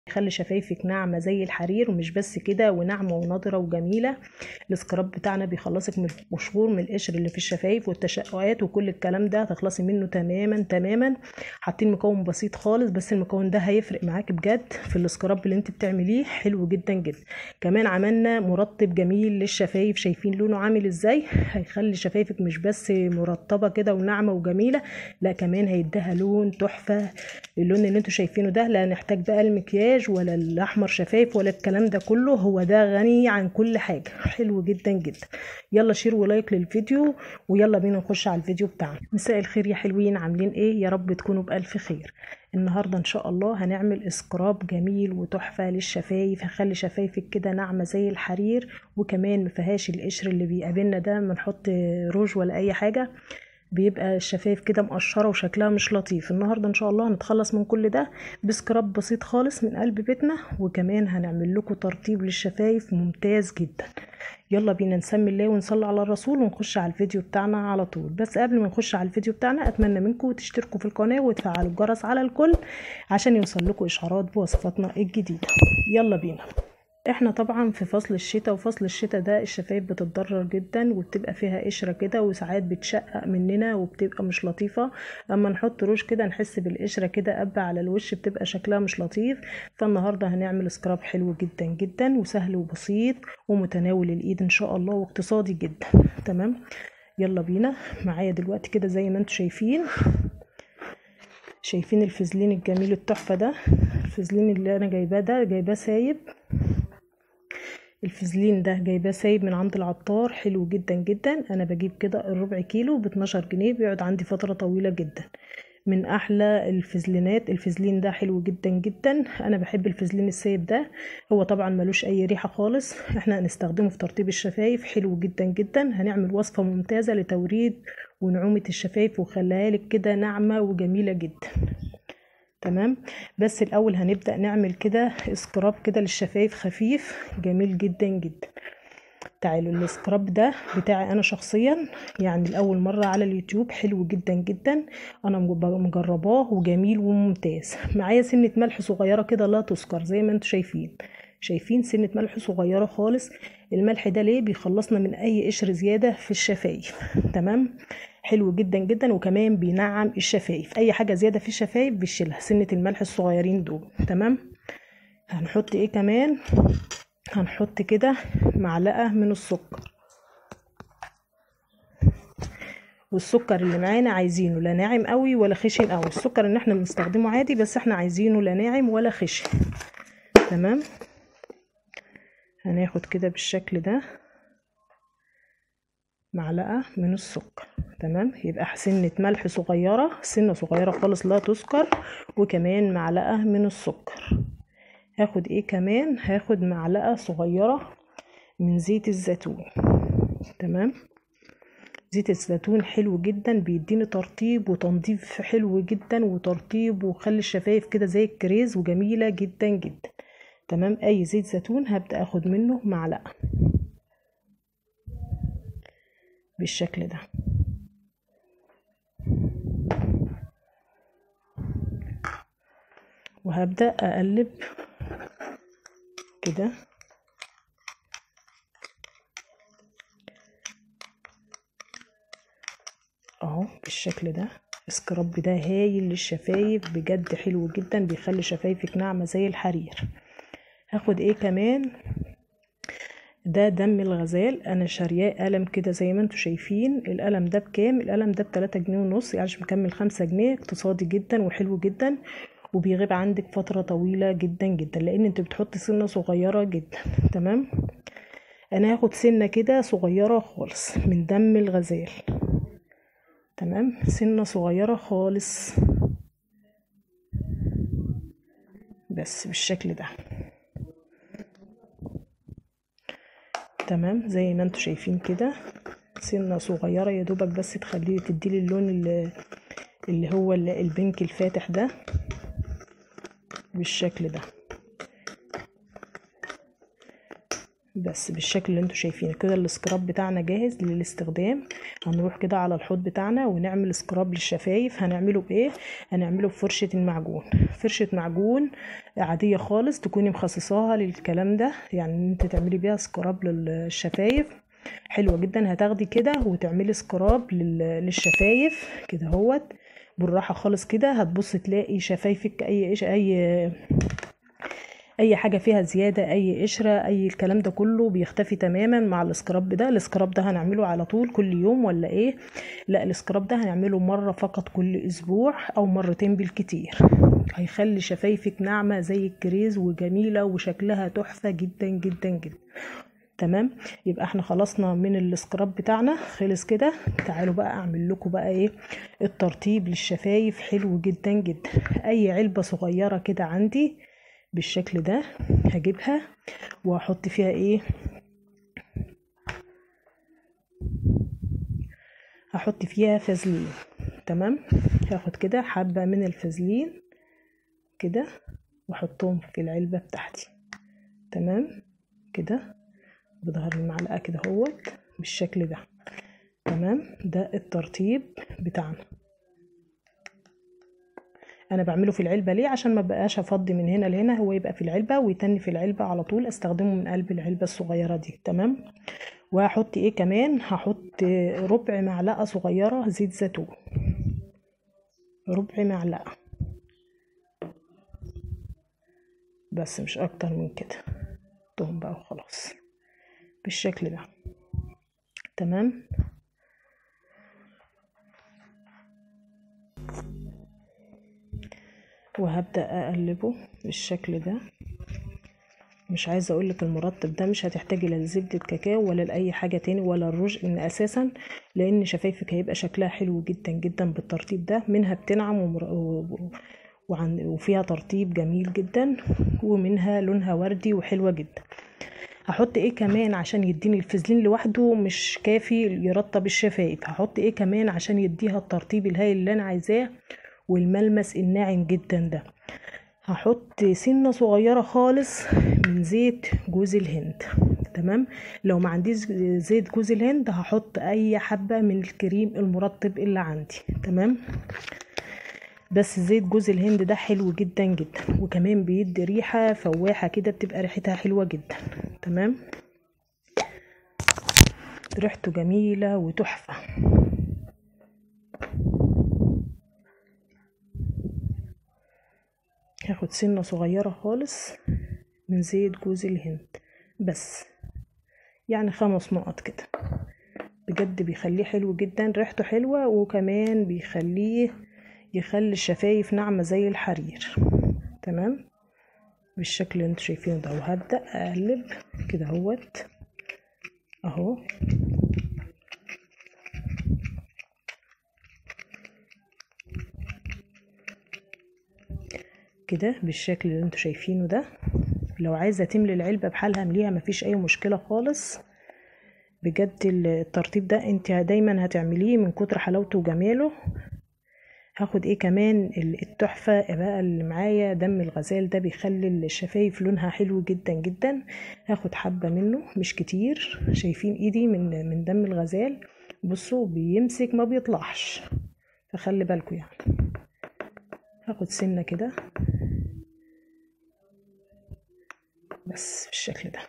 يخلي شفايفك ناعمه زي الحرير ومش بس كده وناعمه ونضره وجميله السكراب بتاعنا بيخلصك من القشور من القشر اللي في الشفايف والتشققات وكل الكلام ده هتخلصي منه تماما تماما حاطين مكون بسيط خالص بس المكون ده هيفرق معاك بجد في السكراب اللي انت بتعمليه حلو جدا جدا كمان عملنا مرطب جميل للشفايف شايفين لونه عامل ازاي هيخلي شفايفك مش بس مرطبه كده وناعمه وجميله لا كمان هيديها لون تحفه اللون اللي انتوا شايفينه ده لا نحتاج بقى المكياج ولا الاحمر شفايف ولا الكلام ده كله هو ده غني عن كل حاجه حلو جدا جدا يلا شير ولايك للفيديو ويلا بينا نخش على الفيديو بتاعنا مساء الخير يا حلوين عاملين ايه يا رب تكونوا بالف خير النهارده ان شاء الله هنعمل اسكراب جميل وتحفه للشفايف هخلي شفايفك كده ناعمه زي الحرير وكمان مفيهاش القشر اللي بيقابلنا ده ما نحط روج ولا اي حاجه بيبقى الشفايف كده مقشره وشكلها مش لطيف النهارده ان شاء الله هنتخلص من كل ده بسكراب بسيط خالص من قلب بيتنا وكمان هنعمل لكم ترطيب للشفايف ممتاز جدا يلا بينا نسمي الله ونصلي على الرسول ونخش على الفيديو بتاعنا على طول بس قبل ما نخش على الفيديو بتاعنا اتمنى منكم تشتركوا في القناه وتفعلوا الجرس على الكل عشان يوصل لكم اشعارات بوصفاتنا الجديده يلا بينا احنا طبعا في فصل الشتاء وفصل الشتاء ده الشفايف بتتضرر جدا وبتبقى فيها قشرة كده وساعات بتشقق مننا وبتبقى مش لطيفة اما نحط روج كده نحس بالقشرة كده قبة على الوش بتبقى شكلها مش لطيف فالنهاردة هنعمل سكراب حلو جدا جدا وسهل وبسيط ومتناول الايد ان شاء الله واقتصادي جدا تمام يلا بينا معايا دلوقتي كده زي ما انتم شايفين شايفين الفازلين الجميل التحفة ده الفازلين اللي انا جايباه ده جايباه سايب الفازلين ده جايباه سايب من عند العطار حلو جدا جدا انا بجيب كده الربع كيلو ب 12 جنيه بيقعد عندي فتره طويله جدا من احلى الفازلينات الفازلين ده حلو جدا جدا انا بحب الفازلين السايب ده هو طبعا ملوش اي ريحه خالص احنا هنستخدمه في ترطيب الشفايف حلو جدا جدا هنعمل وصفه ممتازه لتوريد ونعومه الشفايف وخليها لك كده ناعمه وجميله جدا تمام بس الاول هنبدا نعمل كده سكراب كده للشفايف خفيف جميل جدا جدا تعالوا السكراب ده بتاعي انا شخصيا يعني الاول مره على اليوتيوب حلو جدا جدا انا مجرباه وجميل وممتاز معايا سنه ملح صغيره كده لا تذكر زي ما انتم شايفين شايفين سنه ملح صغيره خالص الملح ده ليه بيخلصنا من اي قشر زياده في الشفايف تمام حلو جدا جدا وكمان بينعم الشفايف اي حاجه زياده في الشفايف بيشيلها سنه الملح الصغيرين دول تمام هنحط ايه كمان هنحط كده معلقه من السكر والسكر اللي معانا عايزينه لا ناعم قوي ولا خشن قوي السكر اللي احنا بنستخدمه عادي بس احنا عايزينه لا ناعم ولا خشن تمام هناخد كده بالشكل ده معلقة من السكر تمام يبقى سنة ملح صغيرة سنة صغيرة خالص لا تذكر وكمان معلقة من السكر هاخد ايه كمان هاخد معلقة صغيرة من زيت الزيتون تمام زيت الزيتون حلو جدا بيديني ترطيب وتنظيف حلو جدا وترطيب وخلي الشفايف كده زي الكريز وجميلة جدا جدا تمام اي زيت زيتون هبدأ اخد منه معلقة بالشكل ده وهبدأ أقلب كده اهو بالشكل ده السكراب ده هايل للشفايف بجد حلو جدا بيخلي شفايفك ناعمة زي الحرير هاخد ايه كمان ده دم الغزال انا شارياه قلم كده زي ما انتم شايفين القلم ده بكام القلم ده بتلاتة جنيه ونص يعني مش مكمل خمسة جنيه اقتصادي جدا وحلو جدا وبيغيب عندك فترة طويلة جدا جدا لان انت بتحطي سنة صغيرة جدا تمام انا هاخد سنة كده صغيرة خالص من دم الغزال تمام سنة صغيرة خالص بس بالشكل ده تمام زي ما انتم شايفين كده سنه صغيره يا دوبك بس تخليه تديلي اللون اللي, اللي هو البنك الفاتح ده بالشكل ده بس بالشكل اللي انتوا شايفينه كده السكراب بتاعنا جاهز للاستخدام هنروح كده على الحوض بتاعنا ونعمل سكراب للشفايف هنعمله بايه هنعمله بفرشة المعجون فرشة معجون عاديه خالص تكوني مخصصاها للكلام ده يعني ان انت تعملي بيها سكراب للشفايف حلوه جدا هتاخدي كده وتعملي سكراب لل- للشفايف كده اهوت بالراحه خالص كده هتبص تلاقي شفايفك اي إيش اي اي حاجه فيها زياده اي قشره اي الكلام ده كله بيختفي تماما مع السكراب ده السكراب ده هنعمله على طول كل يوم ولا ايه لا السكراب ده هنعمله مره فقط كل اسبوع او مرتين بالكتير هيخلي شفايفك ناعمه زي الكريز وجميله وشكلها تحفه جدا جدا جدا تمام يبقى احنا خلصنا من السكراب بتاعنا خلص كده تعالوا بقى اعمل لكم بقى ايه الترطيب للشفايف حلو جدا جدا اي علبه صغيره كده عندي بالشكل ده هجيبها وهحط فيها ايه هحط فيها فازلين تمام هاخد كده حبة من الفازلين كده واحطهم في العلبة بتاعتي تمام كده بظهر المعلقة كده اهوت بالشكل ده تمام ده الترطيب بتاعنا انا بعمله في العلبه ليه عشان ما بقاش افضي من هنا لهنا هو يبقى في العلبه ويتني في العلبه على طول استخدمه من قلب العلبه الصغيره دي تمام وهحط ايه كمان هحط ربع معلقه صغيره زيت زيتون ربع معلقه بس مش اكتر من كده حطهم بقى وخلاص بالشكل ده تمام وهبدأ أقلبه بالشكل ده مش عايزة أقولك المرطب ده مش هتحتاجي لا لزبدة كاكاو ولا لأي حاجة تاني ولا الرز إن أساسا لأن شفايفك هيبقى شكلها حلو جدا جدا بالترطيب ده منها بتنعم ومر... و... وعن... وفيها ترطيب جميل جدا ومنها لونها وردي وحلوة جدا هحط ايه كمان عشان يديني الفازلين لوحده مش كافي يرطب الشفايف هحط ايه كمان عشان يديها الترطيب الهائل اللي انا عايزاه والملمس الناعم جدا ده هحط سنة صغيرة خالص من زيت جوز الهند تمام لو ما عنديش زيت جوز الهند هحط اي حبة من الكريم المرطب اللي عندي تمام بس زيت جوز الهند ده حلو جدا جدا وكمان بيدي ريحة فواحة كده بتبقى ريحتها حلوة جدا تمام ريحته جميلة وتحفة هاخد سنة صغيرة خالص من زيت جوز الهند بس يعني خمس نقط كده بجد بيخليه حلو جدا ريحته حلوة وكمان بيخليه يخلي الشفايف ناعمة زي الحرير تمام بالشكل اللي انتوا شايفينه ده وهبدأ اقلب كده اهوت اهو كده بالشكل اللي انتوا شايفينه ده لو عايزة تملي العلبة بحالها امليها مفيش اي مشكلة خالص بجد الترطيب ده انت دايما هتعمليه من كتر حلاوته وجماله هاخد ايه كمان التحفة بقى اللي معايا دم الغزال ده بيخلي الشفايف لونها حلو جدا جدا هاخد حبة منه مش كتير شايفين ايدي من من دم الغزال بصوا بيمسك ما بيطلعش فخلي بالكوا يعني هاخد سنة كده بس بالشكل ده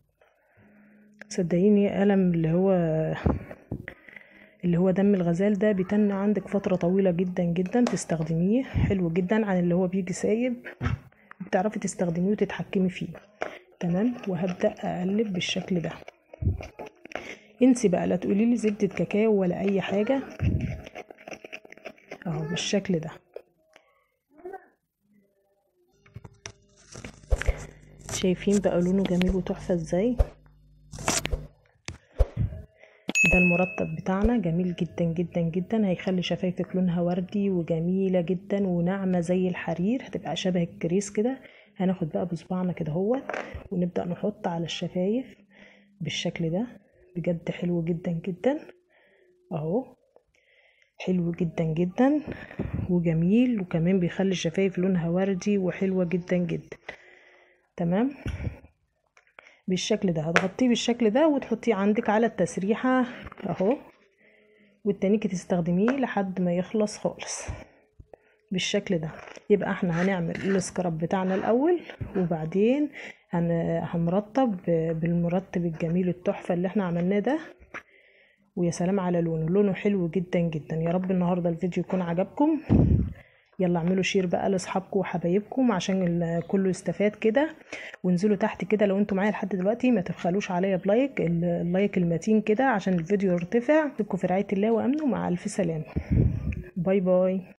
صدقيني ألم اللي هو اللي هو دم الغزال ده بيتن عندك فترة طويلة جدا جدا تستخدميه حلو جدا عن اللي هو بيجي سايب بتعرفي تستخدميه وتتحكمي فيه تمام وهبدأ أقلب بالشكل ده انسي بقى لا تقولي لي زبدة كاكاو ولا أي حاجة اهو بالشكل ده شايفين بقى لونه جميل وتحفة ازاي ده المرطب بتاعنا جميل جدا جدا جدا هيخلي شفايفك لونها وردي وجميلة جدا وناعمة زي الحرير هتبقى شبه الكريس كده هناخد بقى بصباعنا كده اهوت ونبدأ نحط على الشفايف بالشكل ده بجد حلو جدا جدا اهو حلو جدا جدا وجميل وكمان بيخلي الشفايف لونها وردي وحلوة جدا جدا تمام بالشكل ده هتغطيه بالشكل ده وتحطيه عندك على التسريحة اهو والتانيكي تستخدميه لحد ما يخلص خالص بالشكل ده يبقى احنا هنعمل السكراب بتاعنا الاول وبعدين هن... هنرطب بالمرطب الجميل التحفة اللي احنا عملناه ده ويا سلام على لونه لونه حلو جدا جدا يا رب النهاردة الفيديو يكون عجبكم يلا اعملوا شير بقى لاصحابكم وحبايبكم عشان كله يستفاد كده وانزلوا تحت كده لو انتوا معايا لحد دلوقتي ما تبخلوش عليا بلايك اللايك المتين كده عشان الفيديو يرتفع اشوفكم في رعايه الله وامنه مع الف سلامه باي باي